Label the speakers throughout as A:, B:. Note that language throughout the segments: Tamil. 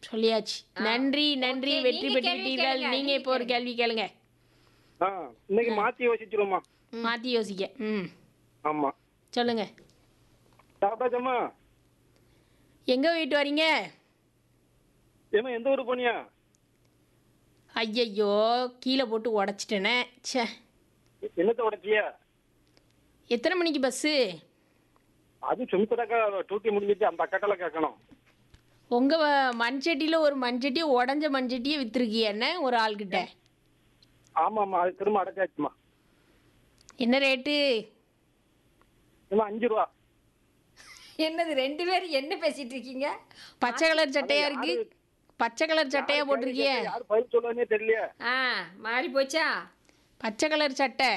A: சொல்லியாச்சு நன்றி நன்றி
B: Okay,
A: வெற்றி
B: நீங்க கேள்வி
A: பெற்றுவிட்டீர்கள்
B: கேளுங்க,
A: நீங்க
B: நீங்க
A: இப்போ ஒரு கேள்வி கேளுங்க
C: ஆ இன்னைக்கு மாத்தி யோசிச்சிருவோமா
A: மாத்தி யோசிக்க ம்
C: ஆமா
A: சொல்லுங்க
C: சாப்பிட்டாச்சம்மா
A: எங்க போயிட்டு வரீங்க
C: ஏமா எந்த ஊர் போனியா
A: ஐயையோ கீழே போட்டு உடச்சிட்டேனே ச்சே
C: என்னத்தை உடைச்சியா
A: எத்தனை மணிக்கு பஸ்ஸு
C: அது சுமித்தடாக்கா டூட்டி முடிஞ்சிச்சு அந்த அக்காட்டெல்லாம் கேட்கணும்
A: உங்கள் மண்சட்டியில் ஒரு மண்சட்டி உடஞ்ச மண்சட்டியை விற்றுருக்கிய என்ன ஒரு ஆள்கிட்ட
C: ஆமா ஆமா அது திரும்ப அடைச்சாச்சுமா
A: என்ன ரேட்டு
C: ஏமா அஞ்சு ரூபா
B: என்னது ரெண்டு பேரும் என்ன பேசிட்டு இருக்கீங்க
A: பச்சை கலர் சட்டையா இருக்கு பச்சை கலர் சட்டையா போட்டிருக்கிய
C: யார் பதில் சொல்லுவானே தெரியலையே
B: ஆ மாறி போச்சா
A: பச்சை கலர் சட்டை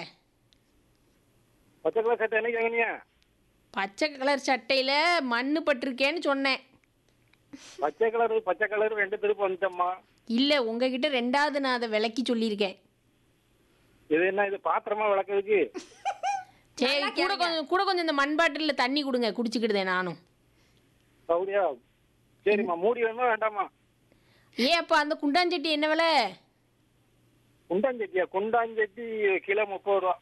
C: பச்சை கலர் சட்டை என்ன கேங்கனியா
A: பச்சை கலர் சட்டையில் மண்ணு பட்டிருக்கேன்னு சொன்னேன்
C: பச்சை கலர் பச்சை கலர் ரெண்டு திருப்பி வந்துட்டம்மா
A: இல்லை உங்ககிட்ட ரெண்டாவது நான் அதை விளக்கி சொல்லியிருக்கேன்
C: இது என்ன இது பாத்திரமா விளக்குறதுக்கு
A: சரி கூட கொஞ்சம் கூட கொஞ்சம் இந்த மண் பாட்டிலில் தண்ணி கொடுங்க குடிச்சுக்கிடுதேன் நானும்
C: அப்படியா சரிம்மா மூடி வேணுமா வேண்டாமா
A: ஏன் அப்போ அந்த குண்டாஞ்சட்டி என்ன விலை
C: குண்டாஞ்சட்டியா குண்டாஞ்சட்டி கிலோ முப்பது ரூபா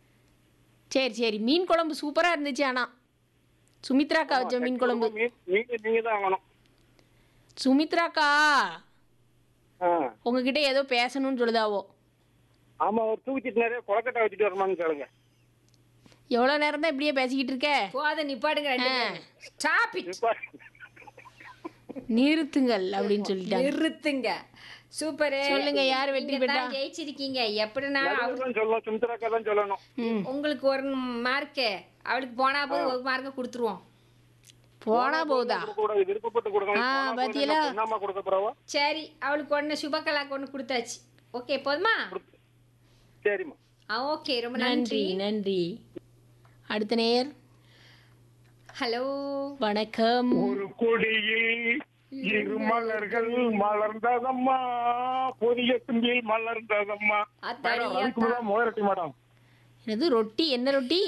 A: சரி சரி மீன் குழம்பு சூப்பராக இருந்துச்சு ஆனால் சுமித்ராக்கா வச்ச மீன் குழம்பு
C: மீன் நீங்க நீங்க தான் வாங்கணும்
A: சுமித்ராக்கா
C: ஆ
A: உங்ககிட்ட ஏதோ பேசணும்னு சொல்லுதாவோ
C: ஆமா ஒரு தூக்கிட்டு நிறைய கொலக்கட்டை வச்சுட்டு வரமான்னு கேளுங்க
A: எவ்வளோ நேரம் தான் இப்படியே பேசிக்கிட்டு இருக்க
B: போத நிப்பாடுங்க ரெண்டு பேரும் ஸ்டாப் இட்
C: இப்ப
A: நிறுத்துங்கள் அப்படின்னு சொல்லிட்டாங்க
B: நிறுத்துங்க சூப்பரு
A: சொல்லுங்க, யார் வெற்றி
B: நீங்க தான்
A: பெற்றா?
B: ஜெயிச்சிருக்கீங்க எப்படினாலும்
C: நடுவர்
B: அவளுக்கு
C: தான் சொல்லணும் சுமித்ராக்கா தான் சொல்லணும்
A: ம்
B: உங்களுக்கு ஒரு மார்க்கு அவளுக்கு போனா போது ஒரு மார்க்கை கொடுத்துருவோம்
A: போனா போதா
C: கொடுக்கக்கூடாது விருப்பப்பட்டு கொடுக்கணும்
A: ஆ,
C: போனா போய்
A: பாத்தீங்களா?
C: என்ன பொண்ணாம்மா கொடுக்க போறவா
B: சரி அவளுக்கு ஒன்று சுபகலாக்கு ஒன்று கொடுத்தாச்சு ஓகே போதுமா
C: சரிம்மா
B: ஆ ஓகே ரொம்ப
A: நன்றி
B: நன்றி
A: நன்றி அடுத்த நேர்
B: ஹலோ
A: வணக்கம்
D: ஒரு கொடியில் இரு மலர்கள் மலர்ந்ததம்மா புதிய தும்பில் மலர்ந்ததம்மா
B: அத்தாடி,
D: மேடம் ரவிக்குமார் மோரட்டி மேடம்
A: என்னது ரொட்டி என்ன ரொட்டி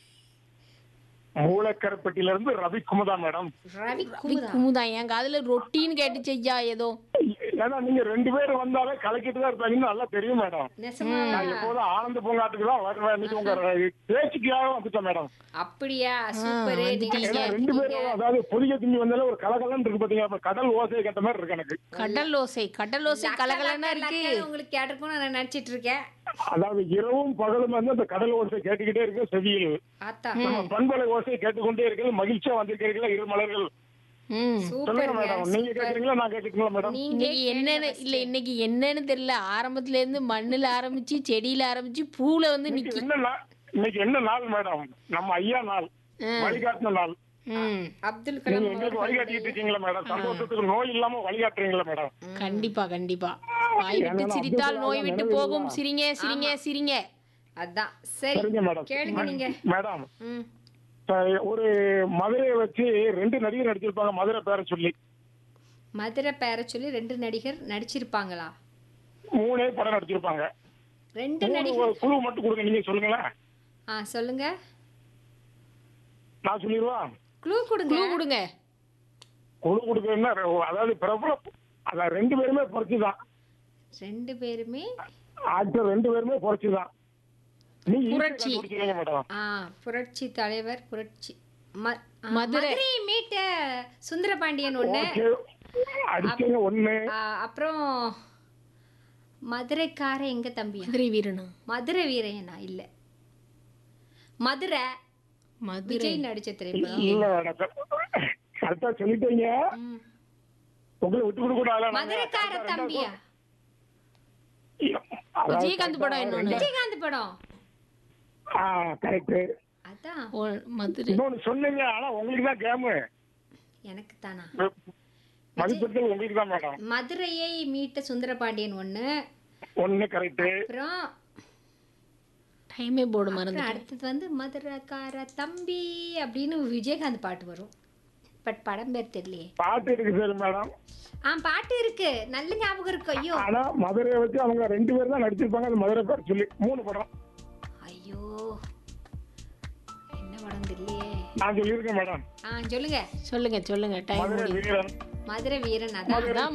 D: மூலக்கரப்பட்டியில இருந்து ரவிக்குமுதா மேடம்
B: ரவி
A: இது
B: குமுதா
A: குமுதா என் காதுல ரொட்டின்னு கேட்டுச்சு ஐயா ஏதோ
D: ஏன்னா நீங்க ரெண்டு பேரும் வந்தாலே கலக்கிட்டு தான் இருப்பாங்கன்னு நல்லா தெரியும் மேடம்
B: நெசமா
D: நான் எப்போதும் ஆனந்த பூங்காட்டுக்கு தான் வருவேன் இன்னைக்கு உங்க பேச்சுக்காக வந்துட்டேன் மேடம்
B: அப்படியா சூப்பர்
A: வந்துட்டீங்க.
D: ஏன்னா ரெண்டு பேரும் அதாவது புதிய தும்பி வந்தாலே ஒரு கலகலன்னு இருக்கு பாத்தீங்க அப்ப கடல் ஓசையை கேட்ட மாதிரி இருக்கு எனக்கு
A: கடல் ஓசை கடல் ஓசை கலகலன்னா இருக்கு
B: உங்களுக்கு கேட்டிருக்கும் நான் நினைச்சிட்டு இருக்கேன்
D: அதாவது இரவும் பகலும் வந்து அந்த கடல் ஓசை கேட்டுக்கிட்டே இருக்கு செவியில்
B: ஆத்தா
D: நம்ம பண்பலை ஓசையை கேட்டுக்கொண்டே இருக்கிறது மகிழ்ச்சியா வந்திருக்கிறீர்களா இரு மலர்கள்
A: ம்
D: சொல்லுங்க
B: சூப்பர்
D: மேடம் நீங்க கேக்குறீங்களா நான் கேட்டுக்கீங்களா மேடம்
B: நீங்க
A: இன்னைக்கு என்னன்னு இல்ல இன்னைக்கு என்னன்னு தெரியல ஆரம்பத்துல இருந்து மண்ணுல ஆரம்பிச்சு செடியில ஆரம்பிச்சு பூல வந்து
D: இன்னைக்கு
A: நிக்கி
D: என்ன நாள் இன்னைக்கு என்ன நாள் மேடம் நம்ம ஐயா நாள்
A: ம்.
D: வழிகாட்டின நாள்
A: ம்
B: அப்துல்
D: நீங்க
B: கலாம்
D: எங்களுக்கு வழிகாட்டிட்டு இருக்கீங்களா மேடம் சந்தோஷத்துக்கு நோய் இல்லாம வழிகாட்டுறீங்களா மேடம்
A: கண்டிப்பா கண்டிப்பா வாய் விட்டு
D: ஏன்னா,
A: சிரித்தால்
D: அப்துல்
A: நோய்
D: கலாம்
A: விட்டு
D: நினைவு
A: போகும் சிரிங்க சிரிங்க சிரிங்க
B: அதான் சரி
D: சரிங்க மேடம்
B: கேளுங்க நீங்க
D: மேடம்
B: ம்
D: இப்ப ஒரு மதுரையை வச்சு ரெண்டு நடிகர் நடிச்சிருப்பாங்க மதுரை பேரை சொல்லி
B: மதுரை பேரை சொல்லி ரெண்டு நடிகர் நடிச்சிருப்பாங்களா
D: மூணே படம் நடிச்சிருப்பாங்க
B: ரெண்டு
D: மூணு
B: நடிகர்
D: ஒரு குழு மட்டும் கொடுங்க நீங்க சொல்லுங்களேன்
B: ஆ சொல்லுங்க
D: நான் சொல்லிடுவா
B: க்ளூ கொடுங்க
A: குழு கொடுங்க
D: குழு கொடுக்கறதுன்னா அதாவது பிரபல அதான் ரெண்டு பேருமே பொறிச்சு தான்
B: ரெண்டு பேருமே
D: ஆக்டர் ரெண்டு பேருமே பொறிச்சு தான் நீ
A: புரட்சி.
D: மேடம்
B: ஆ புரட்சி தலைவர் புரட்சி ம- ஆ,
A: மதுரை.
B: மதுரை மீட்ட சுந்தரபாண்டியன் ஒண்ணு
D: ஓகே அடிச்சவங்க ஒண்ணு
B: ஆ, அப்புறம் மதுரைக்கார எங்க தம்பியா
A: மதுரை வீரனா
B: மதுரை வீரையனா இல்ல மதுரை
A: மதுரை
B: விஜய் நடிச்ச திரைப்படம்
D: இல்ல மேடம் கரெக்டா சொல்லிட்டீங்க
B: ம்.
D: உங்களை விட்டு கொடுக்க கூடாது
B: மதுரைக்கார தம்பியா
A: விஜயகாந்த் படம் இன்னொன்னு
B: விஜயகாந்த் படம்
D: ஆ கரெக்ட்
B: அதான்
A: ஓ, மதுரை
D: இன்னொன்னு சொன்னீங்க ஆனா உங்களுக்கு தான் கேமு
B: எனக்கு தானா
D: மதிப்பெண்கள் உங்களுக்கு தான் மேடம்
B: மதுரையை மீட்ட சுந்தரபாண்டியன் ஒண்ணு
D: ஒண்ணு கரெக்ட்
B: அப்புறம்
A: டைமே போர்டு
B: அப்புறம்
A: மறந்து
B: அடுத்தது வந்து மதுரைக்கார தம்பி அப்படின்னு விஜயகாந்த் பாட்டு வரும் பட் படம் பேர் தெரியலையே
D: பாட்டு இருக்கு சரி மேடம்
B: ஆ பாட்டு இருக்கு நல்ல ஞாபகம் இருக்கு ஐயோ
D: ஆனா மதுரையை வச்சு அவங்க ரெண்டு பேரும் தான் நடிச்சிருப்பாங்க அது மதுரை பேர் சொல்லி மூணு படம்
B: ஐயோ என்ன படம் தெரியலையே
D: நான் சொல்லியிருக்கேன் மேடம்
B: ஆ சொல்லுங்க
A: சொல்லுங்க சொல்லுங்க டைம்
D: மதுரை வீரன்
B: மதுரை வீரன் அதான்
A: அதான்